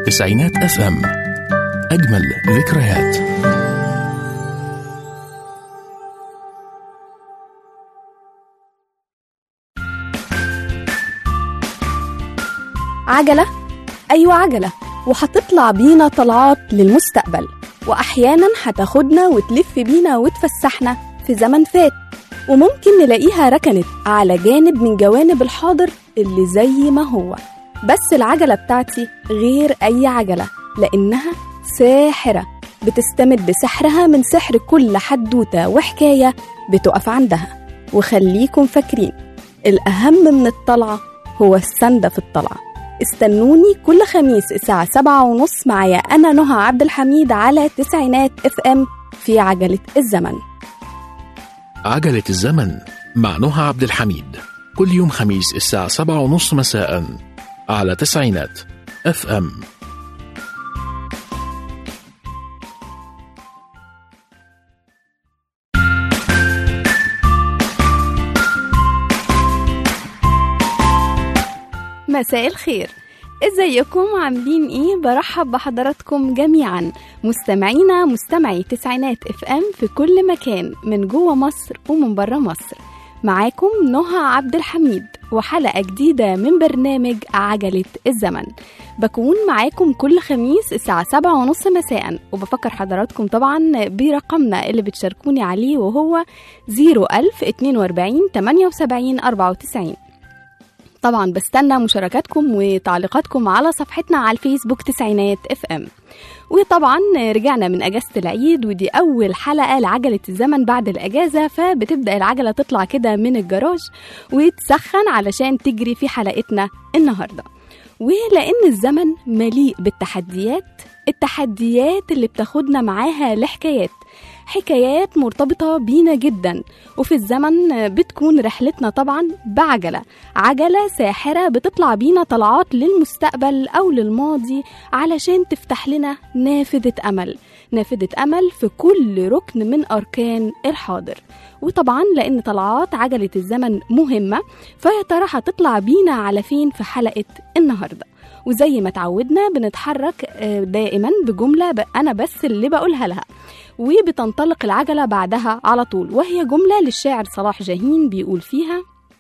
تسعينات اف ام اجمل ذكريات عجلة؟ أيوة عجلة وهتطلع بينا طلعات للمستقبل وأحيانا هتاخدنا وتلف بينا وتفسحنا في زمن فات وممكن نلاقيها ركنت على جانب من جوانب الحاضر اللي زي ما هو بس العجلة بتاعتي غير أي عجلة لأنها ساحرة بتستمد بسحرها من سحر كل حدوتة وحكاية بتقف عندها وخليكم فاكرين الأهم من الطلعة هو السندة في الطلعة استنوني كل خميس الساعة سبعة ونص معايا أنا نهى عبد الحميد على تسعينات اف ام في عجلة الزمن عجلة الزمن مع نهى عبد الحميد كل يوم خميس الساعة سبعة ونص مساء على تسعينات اف ام مساء الخير ازيكم عاملين ايه برحب بحضراتكم جميعا مستمعينا مستمعي تسعينات اف ام في كل مكان من جوه مصر ومن بره مصر معاكم نهى عبد الحميد وحلقة جديدة من برنامج عجلة الزمن بكون معاكم كل خميس الساعة سبعة ونص مساء وبفكر حضراتكم طبعا برقمنا اللي بتشاركوني عليه وهو 01042 78 94 طبعا بستنى مشاركاتكم وتعليقاتكم على صفحتنا على الفيسبوك تسعينات اف ام وطبعا رجعنا من اجازه العيد ودي اول حلقه لعجله الزمن بعد الاجازه فبتبدا العجله تطلع كده من الجراج وتسخن علشان تجري في حلقتنا النهارده ولان الزمن مليء بالتحديات التحديات اللي بتاخدنا معاها لحكايات حكايات مرتبطة بينا جدا وفي الزمن بتكون رحلتنا طبعا بعجلة عجلة ساحرة بتطلع بينا طلعات للمستقبل أو للماضي علشان تفتح لنا نافذة أمل نافذة أمل في كل ركن من أركان الحاضر وطبعا لأن طلعات عجلة الزمن مهمة فيا ترى هتطلع بينا على فين في حلقة النهارده وزي ما تعودنا بنتحرك دائما بجملة أنا بس اللي بقولها لها وبتنطلق العجلة بعدها على طول وهي جملة للشاعر صلاح جاهين بيقول فيها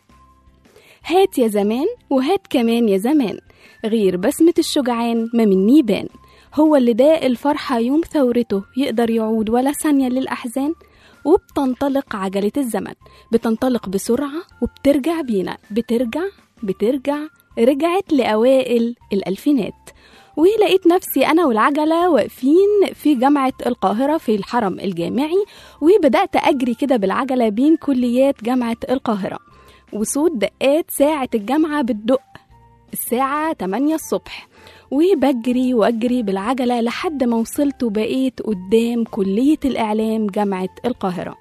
هات يا زمان وهات كمان يا زمان غير بسمة الشجعان ما مني بان هو اللي داء الفرحة يوم ثورته يقدر يعود ولا ثانية للأحزان وبتنطلق عجلة الزمن بتنطلق بسرعة وبترجع بينا بترجع بترجع رجعت لأوائل الألفينات ولقيت نفسي أنا والعجلة واقفين في جامعة القاهرة في الحرم الجامعي وبدأت أجري كده بالعجلة بين كليات جامعة القاهرة وصوت دقات ساعة الجامعة بتدق الساعة 8 الصبح وبجري وأجري بالعجلة لحد ما وصلت وبقيت قدام كلية الإعلام جامعة القاهرة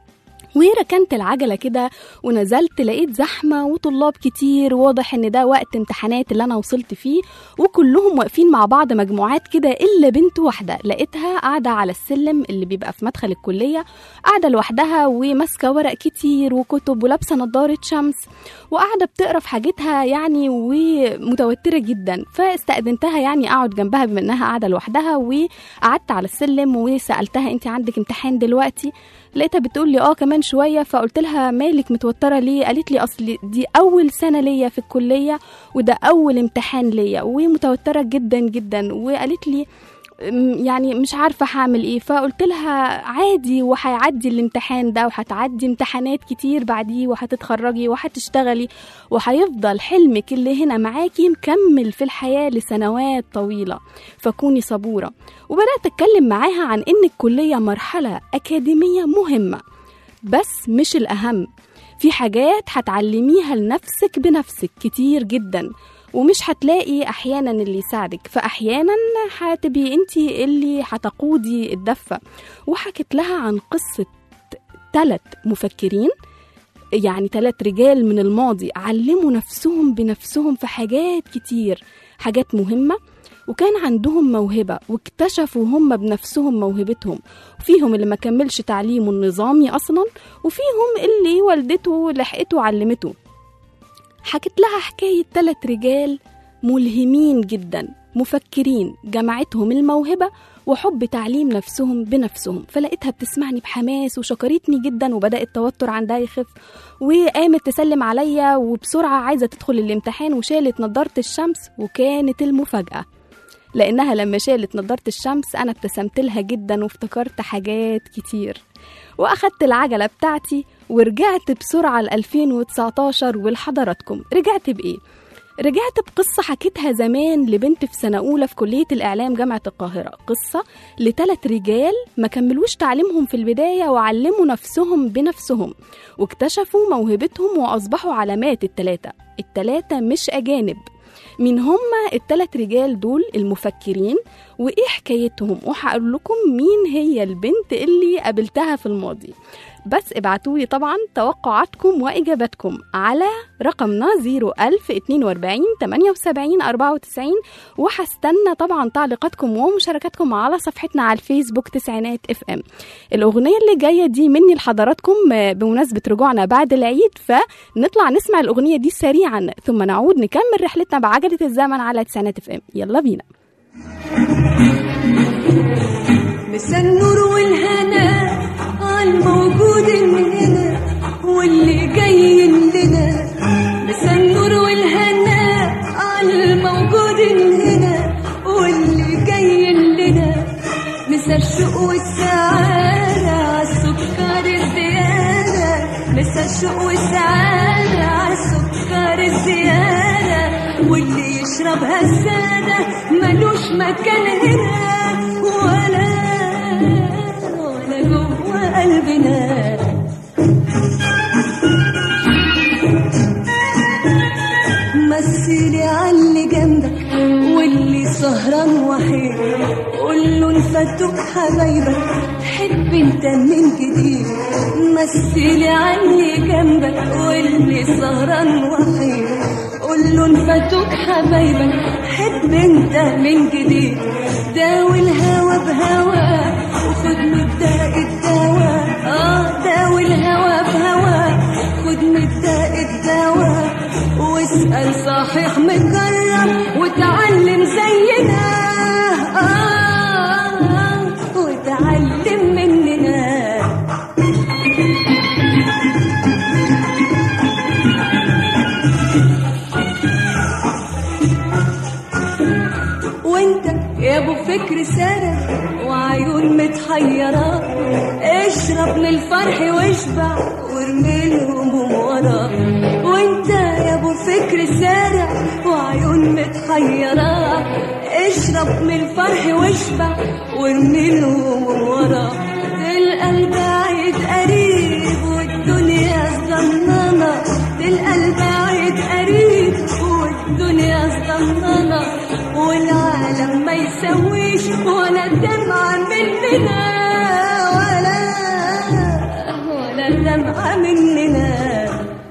وركنت العجلة كده ونزلت لقيت زحمة وطلاب كتير واضح ان ده وقت امتحانات اللي انا وصلت فيه وكلهم واقفين مع بعض مجموعات كده الا بنت واحدة لقيتها قاعدة على السلم اللي بيبقى في مدخل الكلية قاعدة لوحدها وماسكة ورق كتير وكتب ولابسة نظارة شمس وقاعدة بتقرا في حاجتها يعني ومتوترة جدا فاستأذنتها يعني اقعد جنبها بما انها قاعدة لوحدها وقعدت على السلم وسألتها انت عندك امتحان دلوقتي لقيتها بتقول لي اه كمان شويه فقلت لها مالك متوتره ليه قالت لي اصل دي اول سنه ليا في الكليه وده اول امتحان ليا ومتوتره جدا جدا وقالت لي يعني مش عارفة هعمل ايه فقلت لها عادي وهيعدي الامتحان ده وهتعدي امتحانات كتير بعديه وهتتخرجي وهتشتغلي وهيفضل حلمك اللي هنا معاكي مكمل في الحياة لسنوات طويلة فكوني صبورة وبدأت أتكلم معاها عن إن الكلية مرحلة أكاديمية مهمة بس مش الأهم في حاجات هتعلميها لنفسك بنفسك كتير جدا ومش هتلاقي احيانا اللي يساعدك فاحيانا هتبقي انت اللي هتقودي الدفه وحكت لها عن قصه ثلاث مفكرين يعني ثلاث رجال من الماضي علموا نفسهم بنفسهم في حاجات كتير حاجات مهمه وكان عندهم موهبة واكتشفوا هم بنفسهم موهبتهم فيهم اللي ما كملش تعليمه النظامي أصلا وفيهم اللي والدته لحقته وعلمته حكت لها حكاية تلات رجال ملهمين جدا مفكرين جمعتهم الموهبة وحب تعليم نفسهم بنفسهم فلقيتها بتسمعني بحماس وشكرتني جدا وبدأ التوتر عندها يخف وقامت تسلم عليا وبسرعة عايزة تدخل الامتحان وشالت نضارة الشمس وكانت المفاجأة لأنها لما شالت نضارة الشمس أنا ابتسمت لها جدا وافتكرت حاجات كتير وأخدت العجلة بتاعتي ورجعت بسرعة ل 2019 ولحضراتكم رجعت بإيه؟ رجعت بقصة حكيتها زمان لبنت في سنة أولى في كلية الإعلام جامعة القاهرة قصة لثلاث رجال ما كملوش تعليمهم في البداية وعلموا نفسهم بنفسهم واكتشفوا موهبتهم وأصبحوا علامات التلاتة التلاتة مش أجانب مين هما التلات رجال دول المفكرين وإيه حكايتهم وهقول لكم مين هي البنت اللي قابلتها في الماضي بس ابعتولي طبعا توقعاتكم وإجاباتكم على رقمنا 01042 78 94 وهستنى طبعا تعليقاتكم ومشاركاتكم على صفحتنا على الفيسبوك تسعينات اف ام الأغنية اللي جاية دي مني لحضراتكم بمناسبة رجوعنا بعد العيد فنطلع نسمع الأغنية دي سريعا ثم نعود نكمل رحلتنا بعجلة الزمن على تسعينات اف ام يلا بينا مسا النور والهنا عالموجود هنا واللي جاي لنا مسا النور والهنا عالموجود هنا واللي جاي لنا مسا الشوق والسعادة عالسكر الزيادة مسا الشوق والسعادة عالسكر الزيادة واللي يشربها السادة ملوش مكان هنا ولا ولا جوه قلبنا مثلي عاللي جنبك واللي سهران وحيد قول له انفتوك حبايبك حب انت من جديد مثلي عاللي جنبك واللي سهران وحيد قول له انفتوك حبايبك حب انت من جديد داوي الهوى بهوى وخد مبدأ الدواء اه داوي الهوى بهوى خد مبدأ الدواء واسأل صحيح مكرم وتعلم زينا آه آه وتعلم مننا وانت يا ابو فكر سارح وعيون متحيرة اشرب من الفرح واشبع وارمي الهموم ورا وانت يا ابو فكر سارح وعيون متحيرة اشرب من الفرح واشبع وارمي الهموم ورا تلقى البعيد قريب والدنيا صغننة تلقى البعيد قريب والدنيا صغننة والعالم ما يسويش ولا دمعة مننا ولا ولا دمعة مننا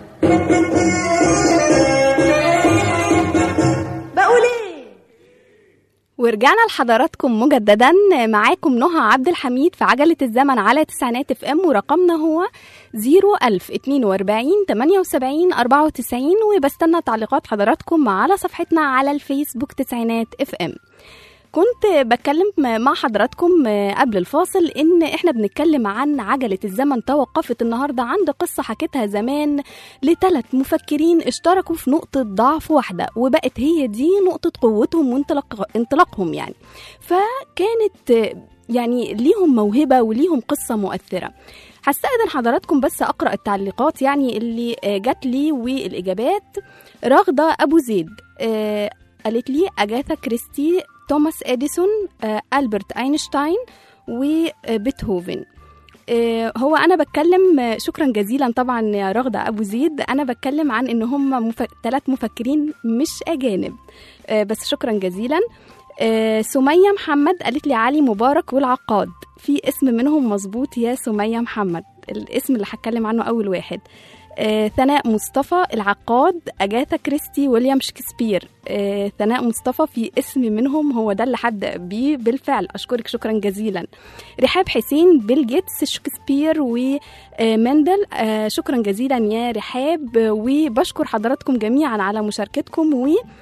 بقول ايه ورجعنا لحضراتكم مجددا معاكم نهى عبد الحميد في عجلة الزمن على تسعينات اف ام ورقمنا هو 01042 78 94 وبستنى تعليقات حضراتكم على صفحتنا على الفيسبوك تسعينات اف ام كنت بتكلم مع حضراتكم قبل الفاصل ان احنا بنتكلم عن عجلة الزمن توقفت النهاردة عند قصة حكيتها زمان لثلاث مفكرين اشتركوا في نقطة ضعف واحدة وبقت هي دي نقطة قوتهم وانطلاق انطلاقهم يعني فكانت يعني ليهم موهبة وليهم قصة مؤثرة هستأذن حضراتكم بس أقرأ التعليقات يعني اللي جات لي والإجابات رغدة أبو زيد آه، قالت لي أجاثا كريستي توماس إديسون آه، ألبرت أينشتاين وبيتهوفن آه، هو انا بتكلم آه، شكرا جزيلا طبعا يا رغده ابو زيد انا بتكلم عن ان هم مف... ثلاث مفكرين مش اجانب آه، بس شكرا جزيلا آه، سمية محمد قالت لي علي مبارك والعقاد في اسم منهم مظبوط يا سمية محمد الاسم اللي هتكلم عنه أول واحد آه، ثناء مصطفى العقاد أجاثا كريستي ويليام شكسبير آه، ثناء مصطفى في اسم منهم هو ده اللي هبدأ بيه بالفعل أشكرك شكرا جزيلا رحاب حسين بيل جيتس شكسبير ومندل آه، شكرا جزيلا يا رحاب وبشكر حضراتكم جميعا على مشاركتكم و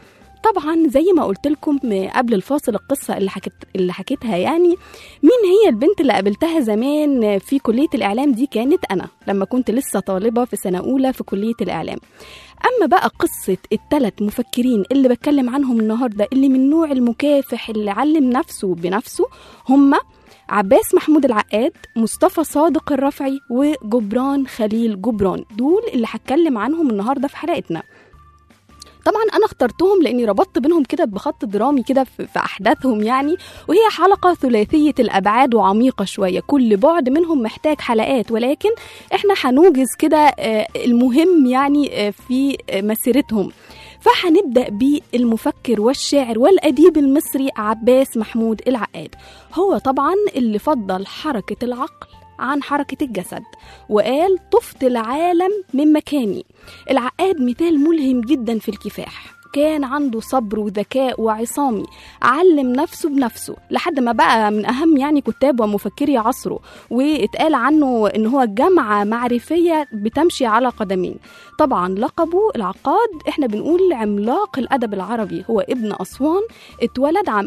طبعا زي ما قلت لكم قبل الفاصل القصه اللي حكت اللي حكيتها يعني مين هي البنت اللي قابلتها زمان في كليه الاعلام دي كانت انا لما كنت لسه طالبه في سنه اولى في كليه الاعلام اما بقى قصه الثلاث مفكرين اللي بتكلم عنهم النهارده اللي من نوع المكافح اللي علم نفسه بنفسه هم عباس محمود العقاد مصطفى صادق الرفعي وجبران خليل جبران دول اللي هتكلم عنهم النهارده في حلقتنا طبعا انا اخترتهم لاني ربطت بينهم كده بخط درامي كده في في احداثهم يعني وهي حلقه ثلاثيه الابعاد وعميقه شويه كل بعد منهم محتاج حلقات ولكن احنا هنوجز كده آه، المهم يعني آه، في آه، مسيرتهم فهنبدا بالمفكر والشاعر والاديب المصري عباس محمود العقاد هو طبعا اللي فضل حركه العقل عن حركة الجسد وقال طفت العالم من مكاني العقاد مثال ملهم جدا في الكفاح كان عنده صبر وذكاء وعصامي علم نفسه بنفسه لحد ما بقى من أهم يعني كتاب ومفكري عصره واتقال عنه إن هو جامعة معرفية بتمشي على قدمين طبعا لقبه العقاد احنا بنقول عملاق الأدب العربي هو ابن أسوان اتولد عام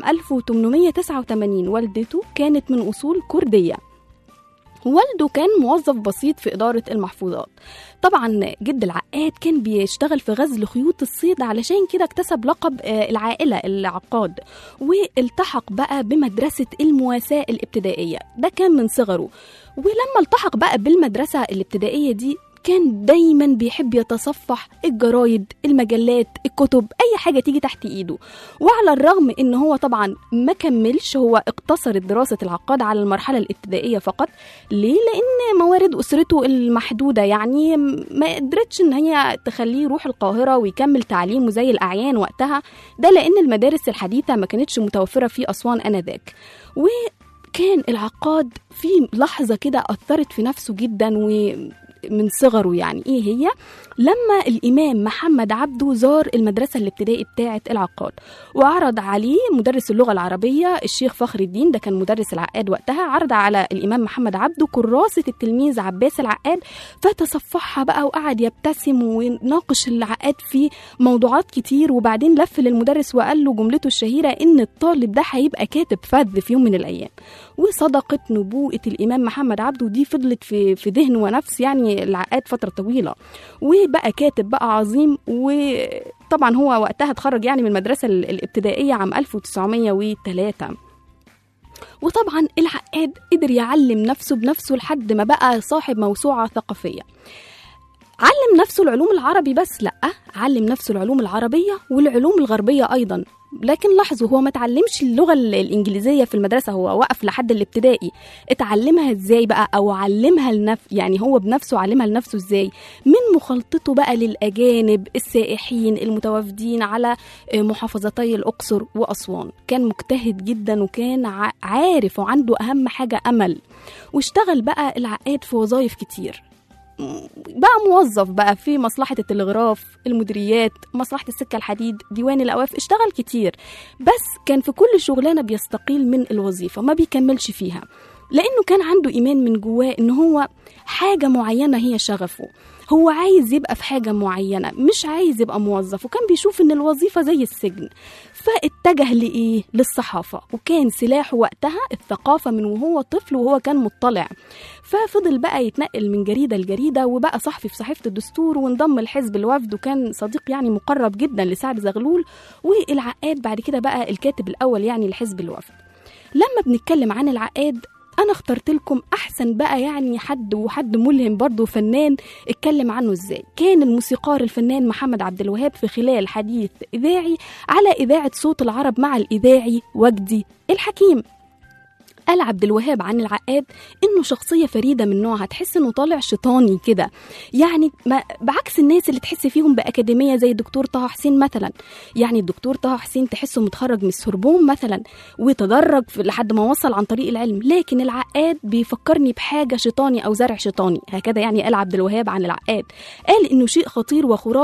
1889 والدته كانت من أصول كردية والده كان موظف بسيط في إدارة المحفوظات طبعا جد العقاد كان بيشتغل في غزل خيوط الصيد علشان كده اكتسب لقب آه، العائلة العقاد والتحق بقى بمدرسة المواساة الابتدائية ده كان من صغره ولما التحق بقى بالمدرسة الابتدائية دي كان دايما بيحب يتصفح الجرايد المجلات الكتب اي حاجه تيجي تحت ايده وعلى الرغم ان هو طبعا ما كملش هو اقتصر دراسه العقاد على المرحله الابتدائيه فقط ليه لان موارد اسرته المحدوده يعني ما قدرتش ان هي تخليه يروح القاهره ويكمل تعليمه زي الاعيان وقتها ده لان المدارس الحديثه ما كانتش متوفره في اسوان انذاك وكان العقاد في لحظه كده اثرت في نفسه جدا و من صغره يعني ايه هي لما الامام محمد عبده زار المدرسه الابتدائي بتاعه العقاد وعرض عليه مدرس اللغه العربيه الشيخ فخر الدين ده كان مدرس العقاد وقتها عرض على الامام محمد عبده كراسه التلميذ عباس العقاد فتصفحها بقى وقعد يبتسم وناقش العقاد في موضوعات كتير وبعدين لف للمدرس وقال له جملته الشهيره ان الطالب ده هيبقى كاتب فذ في يوم من الايام وصدقت نبوءه الامام محمد عبده ودي فضلت في في ذهن ونفس يعني العقاد فتره طويله وبقى كاتب بقى عظيم وطبعا هو وقتها اتخرج يعني من المدرسه ال- الابتدائيه عام 1903 وطبعا العقاد قدر يعلم نفسه بنفسه لحد ما بقى صاحب موسوعه ثقافيه علم نفسه العلوم العربي بس لا علم نفسه العلوم العربيه والعلوم الغربيه ايضا لكن لاحظوا هو ما اتعلمش اللغه ال- الانجليزيه في المدرسه هو وقف لحد الابتدائي اتعلمها ازاي بقى او علمها لنف يعني هو بنفسه علمها لنفسه ازاي من مخالطته بقى للاجانب السائحين المتوافدين على آه، محافظتي الاقصر واسوان كان مجتهد جدا وكان ع- عارف وعنده اهم حاجه امل واشتغل بقى العقاد في وظائف كتير بقى موظف بقى في مصلحة التلغراف المديريات مصلحة السكة الحديد ديوان الأواف اشتغل كتير بس كان في كل شغلانة بيستقيل من الوظيفة ما بيكملش فيها لأنه كان عنده إيمان من جواه إن هو حاجة معينة هي شغفه هو عايز يبقى في حاجة معينة مش عايز يبقى موظف وكان بيشوف إن الوظيفة زي السجن فاتجه لإيه؟ للصحافة وكان سلاحه وقتها الثقافة من وهو طفل وهو كان مطلع ففضل بقى يتنقل من جريدة لجريدة وبقى صحفي في صحيفة الدستور وانضم لحزب الوفد وكان صديق يعني مقرب جدا لسعد زغلول والعقاد بعد كده بقى الكاتب الأول يعني لحزب الوفد لما بنتكلم عن العقاد انا اخترت لكم احسن بقى يعني حد وحد ملهم برضه فنان اتكلم عنه ازاي كان الموسيقار الفنان محمد عبد الوهاب في خلال حديث اذاعي على اذاعه صوت العرب مع الاذاعي وجدي الحكيم قال عبد الوهاب عن العقاد انه شخصيه فريده من نوعها تحس انه طالع شيطاني كده يعني ما بعكس الناس اللي تحس فيهم باكاديميه زي الدكتور طه حسين مثلا يعني الدكتور طه حسين تحسه متخرج من السوربون مثلا وتدرج في- لحد ما وصل عن طريق العلم لكن العقاد بيفكرني بحاجه شيطاني او زرع شيطاني هكذا يعني قال عبد الوهاب عن العقاد قال انه شيء خطير وخرافي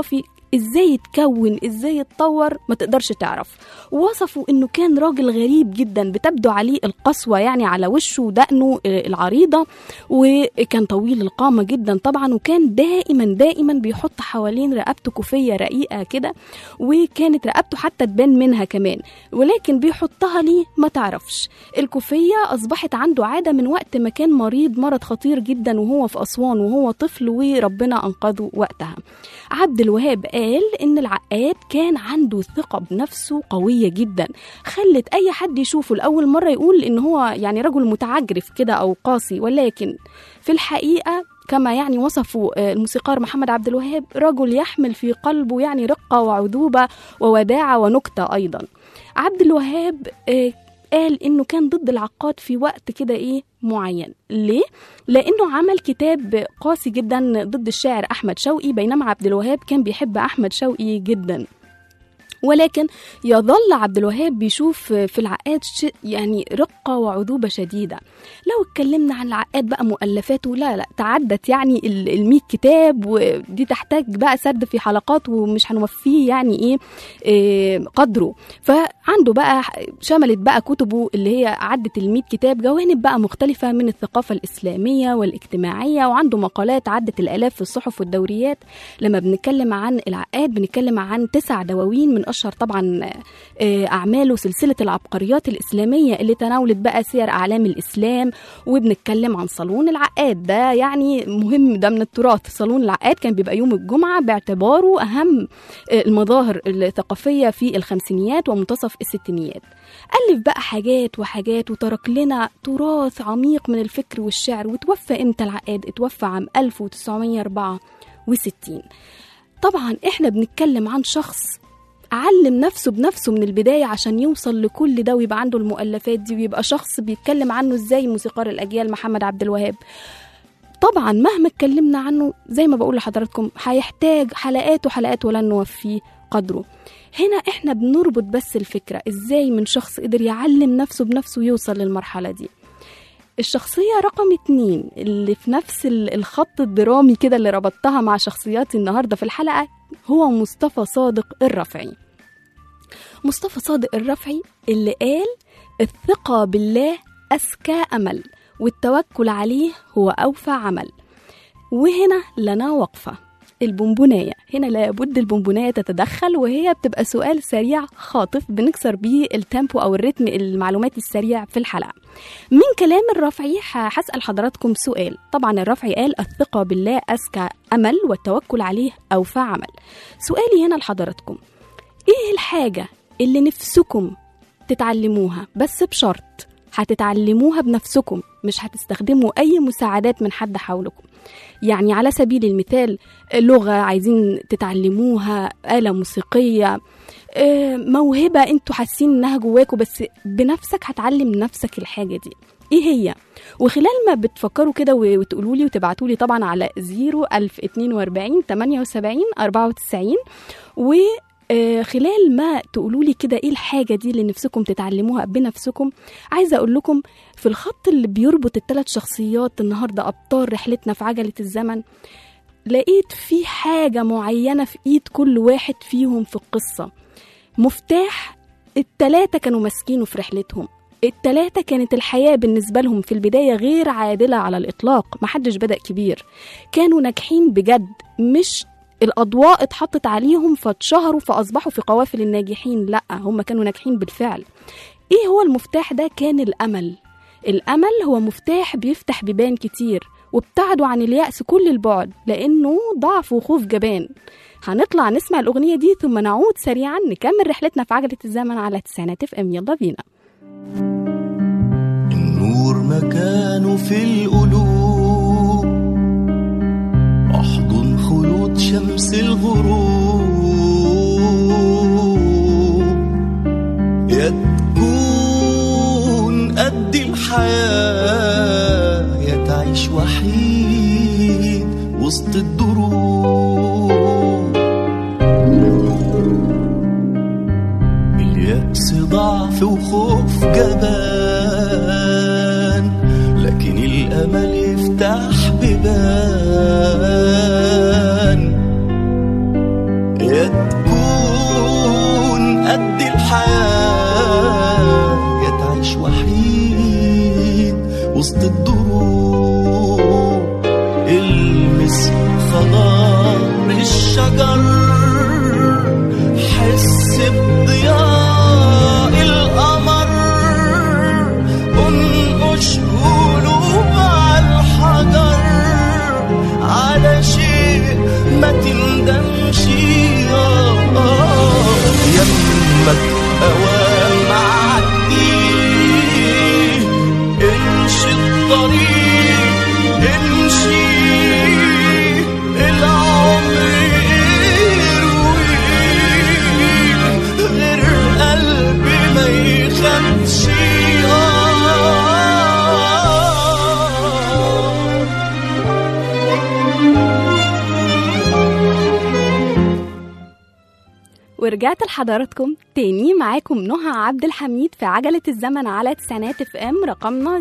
ازاي يتكون ازاي يتطور ما تقدرش تعرف وصفوا انه كان راجل غريب جدا بتبدو عليه القسوه يعني على وشه ودقنه آه، العريضه وكان طويل القامه جدا طبعا وكان دائما دائما بيحط حوالين رقبته كوفيه رقيقه كده وكانت رقبته حتى تبان منها كمان ولكن بيحطها ليه ما تعرفش الكوفيه اصبحت عنده عاده من وقت ما كان مريض مرض خطير جدا وهو في اسوان وهو طفل وربنا انقذه وقتها عبد الوهاب قال ان العقاد كان عنده ثقه بنفسه قويه جدا خلت اي حد يشوفه لاول مره يقول ان هو يعني رجل متعجرف كده او قاسي ولكن في الحقيقه كما يعني وصفوا آه، الموسيقار محمد عبد الوهاب رجل يحمل في قلبه يعني رقه وعذوبه ووداعه ونكته ايضا عبد الوهاب آه، قال انه كان ضد العقاد في وقت كده ايه معين ليه لانه عمل كتاب قاسي جدا ضد الشاعر احمد شوقي بينما عبد الوهاب كان بيحب احمد شوقي جدا ولكن يظل عبد الوهاب بيشوف في العقاد ش- يعني رقة وعذوبة شديدة لو اتكلمنا عن العقاد بقى مؤلفاته لا لا تعدت يعني ال 100 كتاب ودي تحتاج بقى سرد في حلقات ومش هنوفيه يعني ايه, إيه قدره فعنده بقى شملت بقى كتبه اللي هي عدت ال 100 كتاب جوانب بقى مختلفة من الثقافة الإسلامية والاجتماعية وعنده مقالات عدت الآلاف في الصحف والدوريات لما بنتكلم عن العقاد بنتكلم عن تسع دواوين من اشهر طبعا آه، اعماله سلسله العبقريات الاسلاميه اللي تناولت بقى سير اعلام الاسلام وبنتكلم عن صالون العقاد ده يعني مهم ده من التراث صالون العقاد كان بيبقى يوم الجمعه باعتباره اهم آه، المظاهر الثقافيه في الخمسينيات ومنتصف الستينيات ألف بقى حاجات وحاجات وترك لنا تراث عميق من الفكر والشعر وتوفى امتى العقاد اتوفى عام 1964 طبعا احنا بنتكلم عن شخص علم نفسه بنفسه من البداية عشان يوصل لكل ده ويبقى عنده المؤلفات دي ويبقى شخص بيتكلم عنه ازاي موسيقار الأجيال محمد عبد الوهاب طبعا مهما اتكلمنا عنه زي ما بقول لحضراتكم هيحتاج حلقات وحلقات ولن نوفيه قدره هنا احنا بنربط بس الفكرة ازاي من شخص قدر يعلم نفسه بنفسه يوصل للمرحلة دي الشخصية رقم اتنين اللي في نفس ال- الخط الدرامي كده اللي ربطتها مع شخصياتي النهاردة في الحلقة هو مصطفى صادق الرفعي مصطفى صادق الرفعي اللي قال الثقة بالله أزكى أمل والتوكل عليه هو أوفى عمل وهنا لنا وقفة البونبوناية هنا لابد البونبوناية تتدخل وهي بتبقى سؤال سريع خاطف بنكسر بيه التيمبو أو الريتم المعلوماتي السريع في الحلقة من كلام الرافعي ه- هسأل حضراتكم سؤال طبعا الرافعي قال الثقة بالله أزكى أمل والتوكل عليه أوفى عمل سؤالي هنا لحضراتكم إيه الحاجة اللي نفسكم تتعلموها بس بشرط هتتعلموها بنفسكم مش هتستخدموا أي مساعدات من حد حولكم يعني على سبيل المثال لغة عايزين تتعلموها آلة موسيقية آه، موهبة انتوا حاسين انها جواكوا بس بنفسك هتعلم نفسك الحاجة دي ايه هي وخلال ما بتفكروا كده و- وتقولوا لي وتبعتوا لي طبعا على 01042 78 94 و آه، خلال ما تقولوا لي كده ايه الحاجه دي اللي نفسكم تتعلموها بنفسكم عايزه اقول لكم في الخط اللي بيربط الثلاث شخصيات النهارده ابطال رحلتنا في عجله الزمن لقيت في حاجه معينه في ايد كل واحد فيهم في القصه مفتاح التلاتة كانوا ماسكينه في رحلتهم التلاتة كانت الحياة بالنسبة لهم في البداية غير عادلة على الإطلاق محدش بدأ كبير كانوا ناجحين بجد مش الأضواء اتحطت عليهم فاتشهروا فأصبحوا في قوافل الناجحين لأ هم كانوا ناجحين بالفعل إيه هو المفتاح ده كان الأمل الأمل هو مفتاح بيفتح بيبان كتير وابتعدوا عن اليأس كل البعد لأنه ضعف وخوف جبان هنطلع نسمع الأغنية دي ثم نعود سريعا نكمل رحلتنا في عجلة الزمن على تسعينات اف ام يلا بينا النور مكانه في القلوب احضن خيوط شمس الغروب يا تكون قد الحياة يا تعيش وحيد وسط الدروب اليأس ضعف وخوف جبان لكن الأمل يفتح بيبان يا ورجعت لحضراتكم تاني معاكم نهى عبد الحميد في عجلة الزمن على تسعينات اف ام رقمنا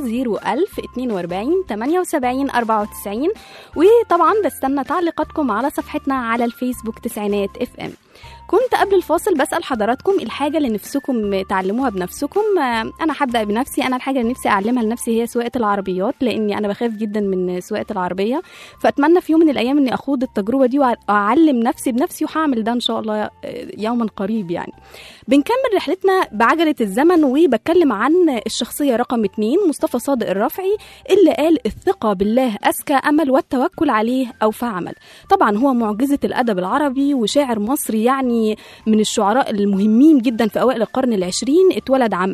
01042 78 94 وطبعا بستنى تعليقاتكم على صفحتنا على الفيسبوك تسعينات اف ام كنت قبل الفاصل بسأل حضراتكم الحاجة اللي نفسكم تعلموها بنفسكم آه، أنا هبدأ بنفسي أنا الحاجة اللي نفسي أعلمها لنفسي هي سواقة العربيات لأني أنا بخاف جدا من سواقة العربية فأتمنى في يوم من الأيام إني أخوض التجربة دي وأعلم نفسي بنفسي وهعمل ده إن شاء الله آه، يوما قريب يعني بنكمل رحلتنا بعجلة الزمن وبتكلم عن الشخصية رقم اتنين مصطفى صادق الرافعي اللي قال الثقة بالله أزكى أمل والتوكل عليه أوفى عمل طبعا هو معجزة الأدب العربي وشاعر مصري يعني من الشعراء المهمين جدا في أوائل القرن العشرين اتولد عام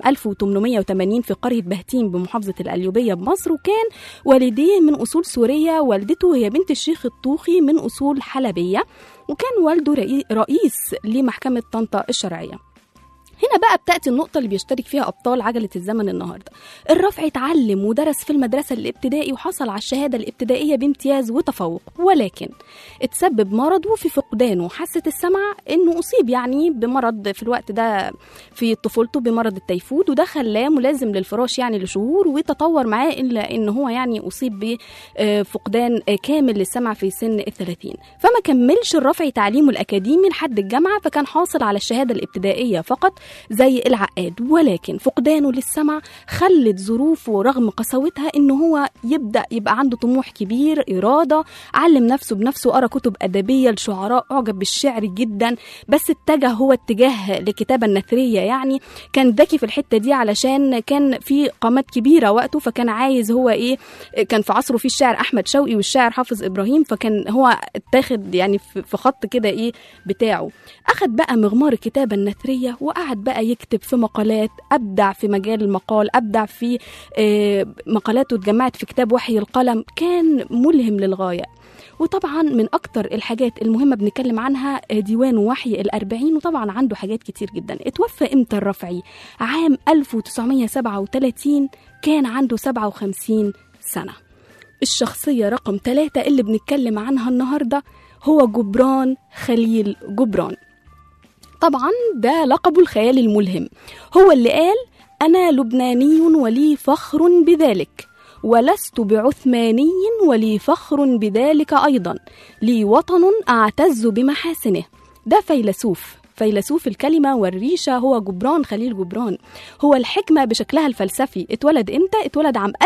1880 في قرية بهتيم بمحافظة القليوبية بمصر وكان والديه من أصول سورية والدته هي بنت الشيخ الطوخي من أصول حلبية وكان والده رئي- رئيس لمحكمة طنطا الشرعية هنا بقى بتأتي النقطة اللي بيشترك فيها أبطال عجلة الزمن النهاردة الرفع اتعلم ودرس في المدرسة الابتدائي وحصل على الشهادة الابتدائية بامتياز وتفوق ولكن اتسبب مرضه في فقدانه حاسة السمع انه اصيب يعني بمرض في الوقت ده في طفولته بمرض التيفود وده خلاه ملازم للفراش يعني لشهور وتطور معاه الا ان هو يعني اصيب بفقدان كامل للسمع في سن الثلاثين فما كملش الرفع تعليمه الاكاديمي لحد الجامعة فكان حاصل على الشهادة الابتدائية فقط زي العقاد ولكن فقدانه للسمع خلت ظروفه رغم قساوتها ان هو يبدا يبقى عنده طموح كبير اراده علم نفسه بنفسه قرا كتب ادبيه لشعراء اعجب بالشعر جدا بس اتجه هو اتجاه للكتابه النثريه يعني كان ذكي في الحته دي علشان كان في قامات كبيره وقته فكان عايز هو ايه كان في عصره في الشاعر احمد شوقي والشاعر حافظ ابراهيم فكان هو اتاخد يعني في في خط كده ايه بتاعه اخد بقى مغمار الكتابه النثريه وقعد بقى يكتب في مقالات ابدع في مجال المقال ابدع في آه، مقالاته اتجمعت في كتاب وحي القلم كان ملهم للغايه وطبعا من أكتر الحاجات المهمة بنتكلم عنها آه، ديوان وحي الأربعين وطبعا عنده حاجات كتير جدا اتوفى إمتى الرفعي عام 1937 كان عنده 57 سنة الشخصية رقم ثلاثة اللي بنتكلم عنها النهاردة هو جبران خليل جبران طبعا ده لقبه الخيال الملهم هو اللي قال أنا لبناني ولي فخر بذلك ولست بعثماني ولي فخر بذلك أيضا لي وطن أعتز بمحاسنه ده فيلسوف فيلسوف الكلمة والريشة هو جبران خليل جبران هو الحكمة بشكلها الفلسفي اتولد امتى؟ اتولد عام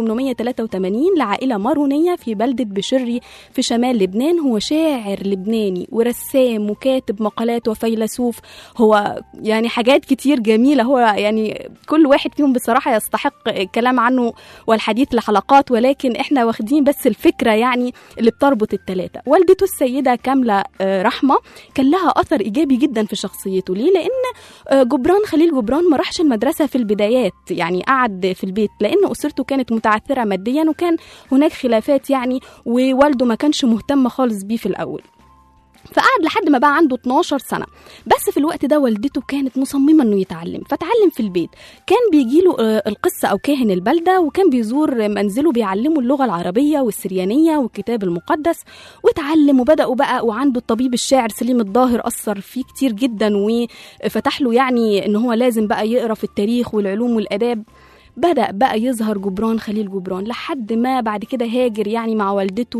1883 لعائلة مارونية في بلدة بشري في شمال لبنان هو شاعر لبناني ورسام وكاتب مقالات وفيلسوف هو يعني حاجات كتير جميلة هو يعني كل واحد فيهم بصراحة يستحق الكلام عنه والحديث لحلقات ولكن احنا واخدين بس الفكرة يعني اللي بتربط التلاتة والدته السيدة كاملة آه، رحمة كان لها أثر إيجابي جدا في شخصيته ليه؟ لأن آه، جبران خليل جبران ما راحش المدرسة في البدايات يعني قعد في البيت لأن أسرته كانت متعثرة ماديا وكان هناك خلافات يعني ووالده ما كانش مهتم خالص بيه في الأول فقعد لحد ما بقى عنده 12 سنة بس في الوقت ده والدته كانت مصممة انه يتعلم فتعلم في البيت كان بيجيله آه، القصة او كاهن البلدة وكان بيزور منزله بيعلمه اللغة العربية والسريانية والكتاب المقدس واتعلم وبدأوا بقى وعنده الطبيب الشاعر سليم الظاهر أثر فيه كتير جدا وفتح له يعني ان هو لازم بقى يقرا في التاريخ والعلوم والآداب بدأ بقى يظهر جبران خليل جبران لحد ما بعد كده هاجر يعني مع والدته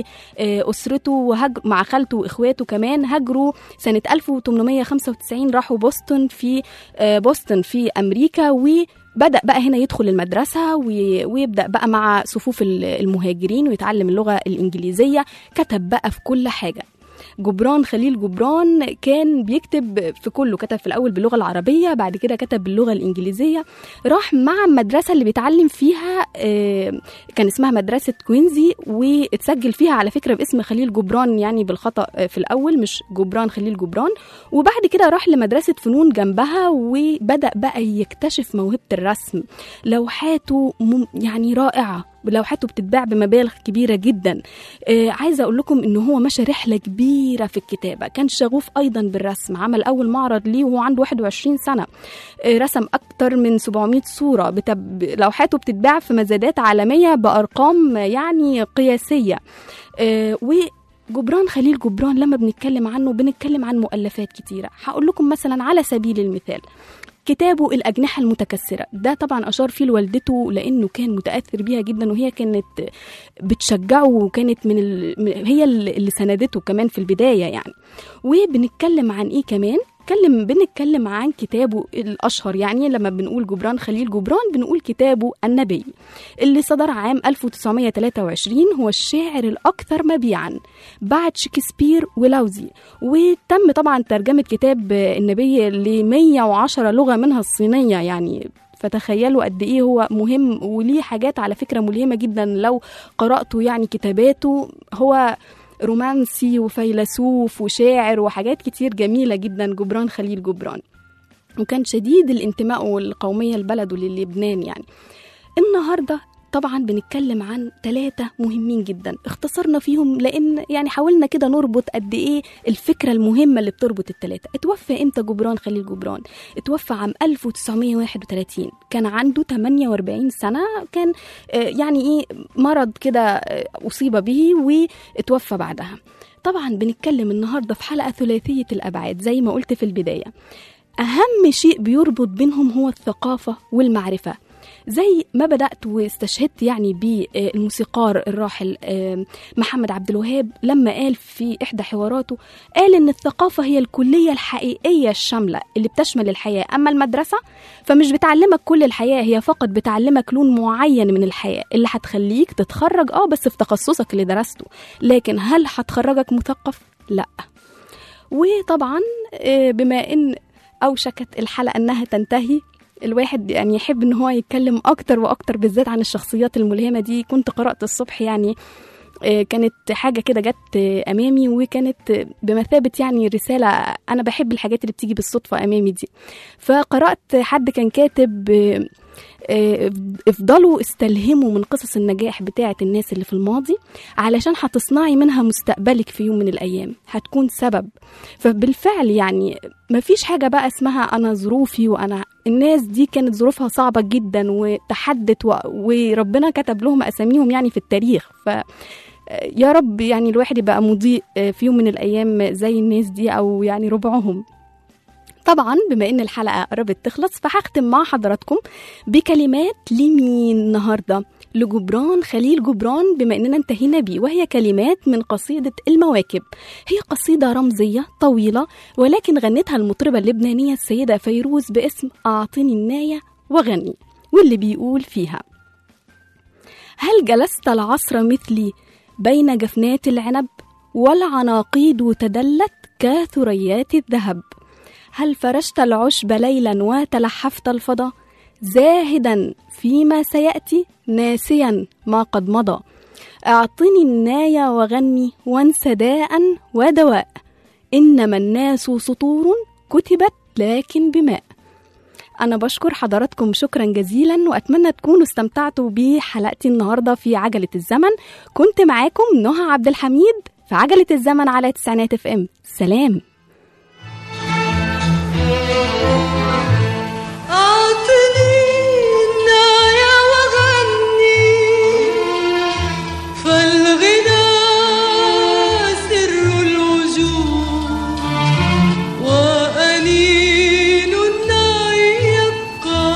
وأسرته وهج... مع خالته وإخواته كمان هاجروا سنة 1895 راحوا بوسطن في آه، بوسطن في أمريكا و بدأ بقى هنا يدخل المدرسة وي- ويبدأ بقى مع صفوف ال- المهاجرين ويتعلم اللغة الإنجليزية كتب بقى في كل حاجة جبران خليل جبران كان بيكتب في كله كتب في الأول باللغة العربية بعد كده كتب باللغة الإنجليزية راح مع المدرسة اللي بيتعلم فيها آه، كان اسمها مدرسة كوينزي واتسجل فيها على فكرة باسم خليل جبران يعني بالخطأ آه، في الأول مش جبران خليل جبران وبعد كده راح لمدرسة فنون جنبها وبدأ بقى يكتشف موهبة الرسم لوحاته مم- يعني رائعة لوحاته بتتباع بمبالغ كبيرة جدا آه عايزة أقول لكم إن هو مشى رحلة كبيرة في الكتابة كان شغوف أيضا بالرسم عمل أول معرض ليه وهو عنده 21 سنة آه رسم أكتر من 700 صورة بتب... لوحاته بتتباع في مزادات عالمية بأرقام يعني قياسية آه و جبران خليل جبران لما بنتكلم عنه بنتكلم عن مؤلفات كتيرة هقول لكم مثلا على سبيل المثال كتابه الأجنحة المتكسرة ده طبعا أشار فيه لوالدته لأنه كان متأثر بيها جدا وهي كانت بتشجعه وكانت من ال... من- هي اللي سندته كمان في البداية يعني وبنتكلم عن إيه كمان بنتكلم بنتكلم عن كتابه الأشهر يعني لما بنقول جبران خليل جبران بنقول كتابه النبي اللي صدر عام 1923 هو الشاعر الأكثر مبيعا بعد شكسبير ولاوزي وتم طبعا ترجمة كتاب النبي ل 110 لغة منها الصينية يعني فتخيلوا قد ايه هو مهم وليه حاجات على فكره ملهمه جدا لو قراتوا يعني كتاباته هو رومانسي وفيلسوف وشاعر وحاجات كتير جميله جدا جبران خليل جبران وكان شديد الانتماء والقوميه لبلده للبنان يعني النهارده طبعا بنتكلم عن ثلاثة مهمين جدا اختصرنا فيهم لأن يعني حاولنا كده نربط قد إيه الفكرة المهمة اللي بتربط الثلاثة اتوفى إمتى جبران خليل جبران اتوفى عام 1931 كان عنده 48 سنة كان آه، يعني إيه مرض كده آه، أصيب به واتوفى بعدها طبعا بنتكلم النهاردة في حلقة ثلاثية الأبعاد زي ما قلت في البداية أهم شيء بيربط بينهم هو الثقافة والمعرفة زي ما بدأت واستشهدت يعني بالموسيقار الراحل آه، محمد عبد الوهاب لما قال في إحدى حواراته قال إن الثقافة هي الكلية الحقيقية الشاملة اللي بتشمل الحياة أما المدرسة فمش بتعلمك كل الحياة هي فقط بتعلمك لون معين من الحياة اللي هتخليك تتخرج اه بس في تخصصك اللي درسته لكن هل هتخرجك مثقف؟ لا وطبعا آه، بما ان اوشكت الحلقه انها تنتهي الواحد يعني يحب ان هو يتكلم اكتر واكتر بالذات عن الشخصيات الملهمه دي كنت قرات الصبح يعني آه، كانت حاجه كده جت آه، امامي وكانت آه، بمثابه يعني رساله انا بحب الحاجات اللي بتيجي بالصدفه امامي دي فقرات حد كان كاتب آه، آه، افضلوا استلهموا من قصص النجاح بتاعه الناس اللي في الماضي علشان هتصنعي منها مستقبلك في يوم من الايام هتكون سبب فبالفعل يعني مفيش حاجة بقى اسمها أنا ظروفي وأنا الناس دي كانت ظروفها صعبة جدا وتحدت و... وربنا كتب لهم أساميهم يعني في التاريخ ف يا رب يعني الواحد يبقى مضيء في يوم من الأيام زي الناس دي أو يعني ربعهم طبعا بما ان الحلقه قربت تخلص فهختم مع حضراتكم بكلمات لمين النهارده لجبران خليل جبران بما اننا انتهينا بيه وهي كلمات من قصيده المواكب هي قصيده رمزيه طويله ولكن غنتها المطربه اللبنانيه السيده فيروز باسم اعطني النايه وغني واللي بيقول فيها هل جلست العصر مثلي بين جفنات العنب والعناقيد تدلت كثريات الذهب هل فرشت العشب ليلا وتلحفت الفضا زاهدا فيما سياتي ناسيا ما قد مضى اعطني النايه وغني وانس داء ودواء انما الناس سطور كتبت لكن بماء أنا بشكر حضراتكم شكرا جزيلا وأتمنى تكونوا استمتعتوا بحلقتي النهاردة في عجلة الزمن كنت معاكم نهى عبد الحميد في عجلة الزمن على تسعينات اف ام سلام أعطني النايا وغني فالغنى سر الوجود وأنين الناي يبقى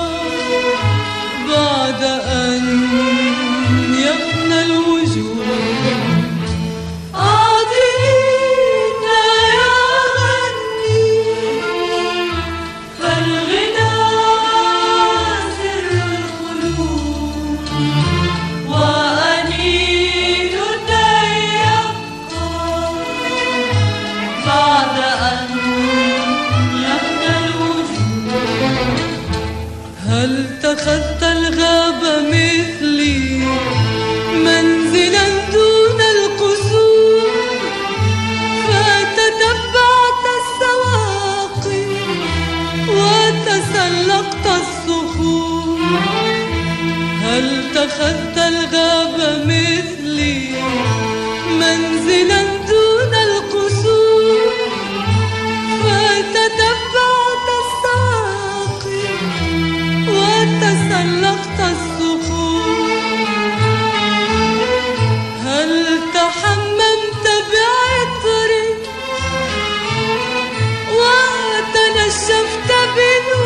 بعد أن يفنى الوجود أعطني النايا كشفت بنور